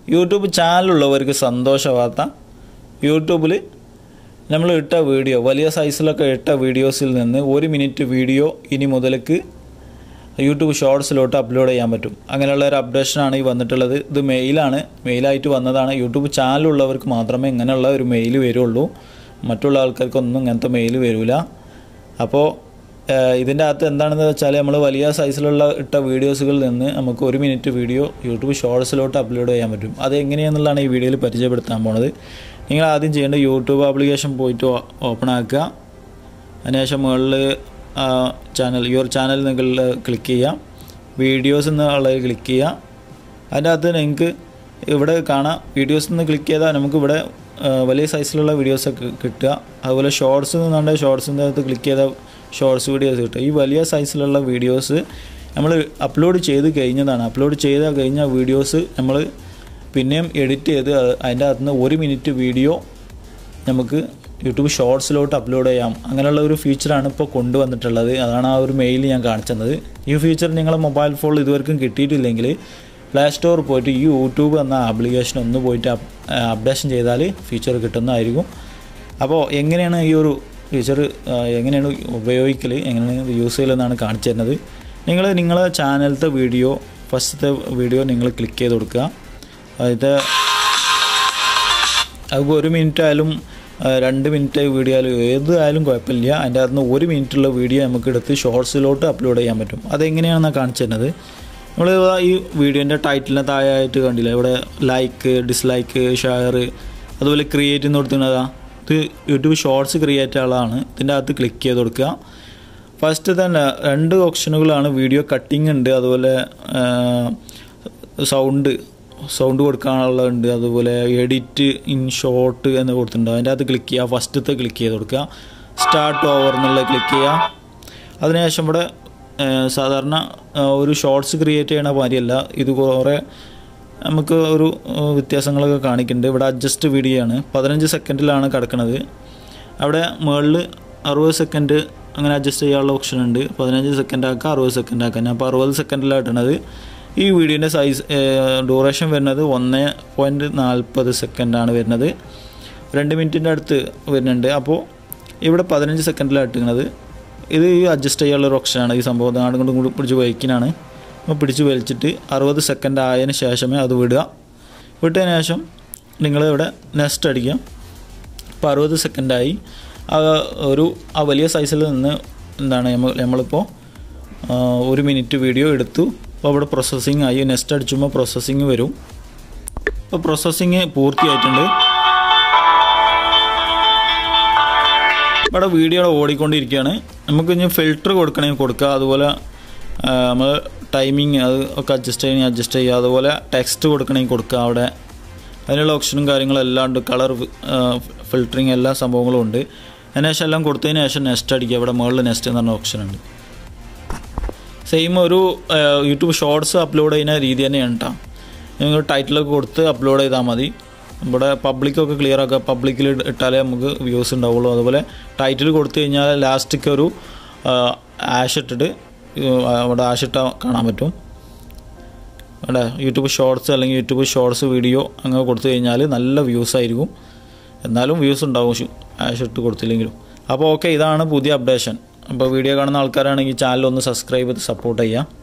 YouTube ചാനലുള്ളവർക്ക് സന്തോഷ വാർത്ത യൂട്യൂബിൽ നമ്മൾ ഇട്ട വീഡിയോ വലിയ സൈസിലൊക്കെ ഇട്ട വീഡിയോസിൽ നിന്ന് ഒരു മിനിറ്റ് വീഡിയോ ഇനി മുതലേക്ക് യൂട്യൂബ് ഷോർട്സിലോട്ട് അപ്ലോഡ് ചെയ്യാൻ പറ്റും അങ്ങനെയുള്ള ഒരു അപ്ഡേഷനാണ് ഈ വന്നിട്ടുള്ളത് ഇത് മെയിലാണ് മെയിലായിട്ട് വന്നതാണ് യൂട്യൂബ് ചാനലുള്ളവർക്ക് മാത്രമേ ഇങ്ങനെയുള്ള ഒരു മെയിൽ വരുള്ളൂ മറ്റുള്ള ആൾക്കാർക്കൊന്നും ഇങ്ങനത്തെ മെയിൽ വരില്ല അപ്പോൾ ഇതിൻ്റെ അകത്ത് എന്താണെന്ന് വെച്ചാൽ നമ്മൾ വലിയ സൈസിലുള്ള ഇട്ട വീഡിയോസുകളിൽ നിന്ന് നമുക്ക് ഒരു മിനിറ്റ് വീഡിയോ യൂട്യൂബ് ഷോർട്സിലോട്ട് അപ്ലോഡ് ചെയ്യാൻ പറ്റും അത് എങ്ങനെയാണെന്നുള്ളതാണ് ഈ വീഡിയോയിൽ പരിചയപ്പെടുത്താൻ പോണത് നിങ്ങൾ ആദ്യം ചെയ്യേണ്ടത് യൂട്യൂബ് ആപ്ലിക്കേഷൻ പോയിട്ട് ഓപ്പൺ ആക്കുക അതിനുശേഷം മുകളിൽ ചാനൽ യുവർ ചാനൽ നിങ്ങൾ ക്ലിക്ക് ചെയ്യുക വീഡിയോസ് എന്നുള്ളത് ക്ലിക്ക് ചെയ്യുക അതിൻ്റെ അകത്ത് നിങ്ങൾക്ക് ഇവിടെ കാണാം വീഡിയോസ് എന്ന് ക്ലിക്ക് ചെയ്താൽ നമുക്ക് ഇവിടെ വലിയ സൈസിലുള്ള വീഡിയോസൊക്കെ കിട്ടുക അതുപോലെ ഷോർട്സ് എന്നുണ്ട് ഷോർട്സിൻ്റെ അകത്ത് ക്ലിക്ക് ചെയ്താൽ ഷോർട്സ് വീഡിയോസ് കിട്ടുക ഈ വലിയ സൈസിലുള്ള വീഡിയോസ് നമ്മൾ അപ്ലോഡ് ചെയ്ത് കഴിഞ്ഞതാണ് അപ്ലോഡ് ചെയ്ത് കഴിഞ്ഞ വീഡിയോസ് നമ്മൾ പിന്നെയും എഡിറ്റ് ചെയ്ത് അതിൻ്റെ അകത്ത് നിന്ന് ഒരു മിനിറ്റ് വീഡിയോ നമുക്ക് യൂട്യൂബ് ഷോർട്സിലോട്ട് അപ്ലോഡ് ചെയ്യാം അങ്ങനെയുള്ള ഒരു ഫീച്ചറാണ് ഇപ്പോൾ കൊണ്ടുവന്നിട്ടുള്ളത് അതാണ് ആ ഒരു മെയിൽ ഞാൻ കാണിച്ചത് ഈ ഫീച്ചർ നിങ്ങളുടെ മൊബൈൽ ഫോണിൽ ഇതുവരെക്കും കിട്ടിയിട്ടില്ലെങ്കിൽ പ്ലേ സ്റ്റോർ പോയിട്ട് ഈ യൂട്യൂബ് എന്ന ആപ്ലിക്കേഷൻ ഒന്ന് പോയിട്ട് അപ്ഡേഷൻ ചെയ്താൽ ഫീച്ചർ കിട്ടുന്നതായിരിക്കും അപ്പോൾ എങ്ങനെയാണ് ഈ ഒരു ഫീച്ചർ എങ്ങനെയാണ് ഉപയോഗിക്കൽ എങ്ങനെയാണ് യൂസ് ചെയ്യലെന്നാണ് കാണിച്ചു തരുന്നത് നിങ്ങൾ നിങ്ങളെ ചാനലത്തെ വീഡിയോ ഫസ്റ്റത്തെ വീഡിയോ നിങ്ങൾ ക്ലിക്ക് ചെയ്ത് കൊടുക്കുക അതായത് അതിപ്പോൾ ഒരു മിനിറ്റ് ആയാലും രണ്ട് മിനിറ്റ് വീഡിയോ ആയാലും ഏതായാലും കുഴപ്പമില്ല അതിൻ്റെ അകത്ത് നിന്ന് ഒരു മിനിറ്റുള്ള വീഡിയോ നമുക്ക് എടുത്ത് ഷോർട്സിലോട്ട് അപ്ലോഡ് ചെയ്യാൻ പറ്റും അതെങ്ങനെയാണെന്ന് കാണിച്ചു തരുന്നത് നമ്മൾ ഈ വീഡിയോൻ്റെ ടൈറ്റിലിന് താഴെയായിട്ട് കണ്ടില്ല ഇവിടെ ലൈക്ക് ഡിസ്ലൈക്ക് ഷെയർ അതുപോലെ ക്രിയേറ്റ് എന്ന് കൊടുത്തിരുന്നതാ ഇത് യൂട്യൂബ് ഷോർട്സ് ക്രിയേറ്റ് ആളാണ് ഇതിൻ്റെ അകത്ത് ക്ലിക്ക് ചെയ്ത് കൊടുക്കുക ഫസ്റ്റ് തന്നെ രണ്ട് ഓപ്ഷനുകളാണ് വീഡിയോ കട്ടിങ് ഉണ്ട് അതുപോലെ സൗണ്ട് സൗണ്ട് കൊടുക്കാനുള്ളതുണ്ട് അതുപോലെ എഡിറ്റ് ഇൻ ഷോർട്ട് എന്ന് കൊടുത്തിട്ടുണ്ട് അതിൻ്റെ അകത്ത് ക്ലിക്ക് ചെയ്യുക ഫസ്റ്റത്തെ ക്ലിക്ക് ചെയ്ത് കൊടുക്കുക സ്റ്റാർട്ട് ഓവർ എന്നുള്ള ക്ലിക്ക് ചെയ്യുക അതിനുശേഷം ഇവിടെ സാധാരണ ഒരു ഷോർട്സ് ക്രിയേറ്റ് ചെയ്യണ മാതിരിയല്ല ഇത് കുറേ നമുക്ക് ഒരു വ്യത്യാസങ്ങളൊക്കെ കാണിക്കുന്നുണ്ട് ഇവിടെ അഡ്ജസ്റ്റ് വീഡിയോ ആണ് പതിനഞ്ച് സെക്കൻഡിലാണ് കിടക്കുന്നത് അവിടെ മുകളിൽ അറുപത് സെക്കൻഡ് അങ്ങനെ അഡ്ജസ്റ്റ് ചെയ്യാനുള്ള ഓപ്ഷൻ ഉണ്ട് പതിനഞ്ച് സെക്കൻഡ് ആക്കുക അറുപത് സെക്കൻഡ് ആക്കുക ഞാൻ അപ്പോൾ അറുപത് സെക്കൻഡിലായിട്ടാണത് ഈ വീഡിയോൻ്റെ സൈസ് ഡ്യൂറേഷൻ വരുന്നത് ഒന്ന് പോയിൻറ്റ് നാൽപ്പത് സെക്കൻഡാണ് വരുന്നത് രണ്ട് മിനിറ്റിൻ്റെ അടുത്ത് വരുന്നുണ്ട് അപ്പോൾ ഇവിടെ പതിനഞ്ച് സെക്കൻഡിലാണ് ഇത് ഈ അഡ്ജസ്റ്റ് ചെയ്യാനുള്ള ഒരു ഓപ്ഷനാണ് ഈ സംഭവം നാടും കൊണ്ടും കൂടി പിടിച്ച് വലിക്കാനാണ് അപ്പോൾ പിടിച്ച് വലിച്ചിട്ട് അറുപത് സെക്കൻഡ് ആയതിന് ശേഷമേ അത് വിടുക വിട്ടതിന് ശേഷം നിങ്ങൾ ഇവിടെ നെക്സ്റ്റ് അടിക്കുക അപ്പോൾ അറുപത് സെക്കൻഡായി ഒരു ആ വലിയ സൈസിൽ നിന്ന് എന്താണ് നമ്മൾ നമ്മളിപ്പോൾ ഒരു മിനിറ്റ് വീഡിയോ എടുത്തു അപ്പോൾ അവിടെ പ്രോസസ്സിങ് ആയി നെക്സ്റ്റ് അടിച്ചുമ്പോൾ പ്രോസസ്സിങ് വരും അപ്പോൾ പ്രോസസ്സിങ് പൂർത്തിയായിട്ടുണ്ട് ഇവിടെ വീഡിയോ ഓടിക്കൊണ്ടിരിക്കുകയാണ് നമുക്ക് ഇനി ഫിൽറ്റർ കൊടുക്കണമെങ്കിൽ കൊടുക്കുക അതുപോലെ നമ്മൾ ടൈമിങ് അത് ഒക്കെ അഡ്ജസ്റ്റ് ചെയ്യണമെങ്കിൽ അഡ്ജസ്റ്റ് ചെയ്യുക അതുപോലെ ടെക്സ്റ്റ് കൊടുക്കണമെങ്കിൽ കൊടുക്കുക അവിടെ അതിനുള്ള ഓപ്ഷനും കാര്യങ്ങളും എല്ലാം ഉണ്ട് കളർ ഫിൽറ്ററിങ് എല്ലാ സംഭവങ്ങളും ഉണ്ട് അതിനുശേഷം എല്ലാം കൊടുത്തതിന് ശേഷം നെക്സ്റ്റ് അടിക്കുക ഇവിടെ മുകളിൽ നെക്സ്റ്റ് എന്ന് പറഞ്ഞ ഓപ്ഷൻ ഉണ്ട് സെയിം ഒരു യൂട്യൂബ് ഷോർട്സ് അപ്ലോഡ് ചെയ്യുന്ന രീതി തന്നെയാണ് കേട്ടോ നിങ്ങൾ ടൈറ്റിലൊക്കെ കൊടുത്ത് അപ്ലോഡ് ചെയ്താൽ മതി ഇവിടെ പബ്ലിക്കൊക്കെ ക്ലിയർ ആക്കുക പബ്ലിക്കിൽ ഇട്ടാലേ നമുക്ക് വ്യൂസ് ഉണ്ടാവുള്ളൂ അതുപോലെ ടൈറ്റിൽ കൊടുത്തു കഴിഞ്ഞാൽ ലാസ്റ്റിക്ക് ഒരു ആഷ് ഇട്ടിട്ട് അവിടെ ആഷ് ഇട്ട കാണാൻ പറ്റും അവിടെ യൂട്യൂബ് ഷോർട്സ് അല്ലെങ്കിൽ യൂട്യൂബ് ഷോർട്സ് വീഡിയോ അങ്ങനെ കൊടുത്തു കഴിഞ്ഞാൽ നല്ല വ്യൂസ് ആയിരിക്കും എന്നാലും വ്യൂസ് ഉണ്ടാവും ആഷ് ഇട്ട് കൊടുത്തില്ലെങ്കിലും അപ്പോൾ ഓക്കെ ഇതാണ് പുതിയ അപ്ഡേഷൻ അപ്പോൾ വീഡിയോ കാണുന്ന ആൾക്കാരാണെങ്കിൽ ചാനൽ ഒന്ന് സബ്സ്ക്രൈബ് ചെയ്ത് സപ്പോർട്ട് ചെയ്യുക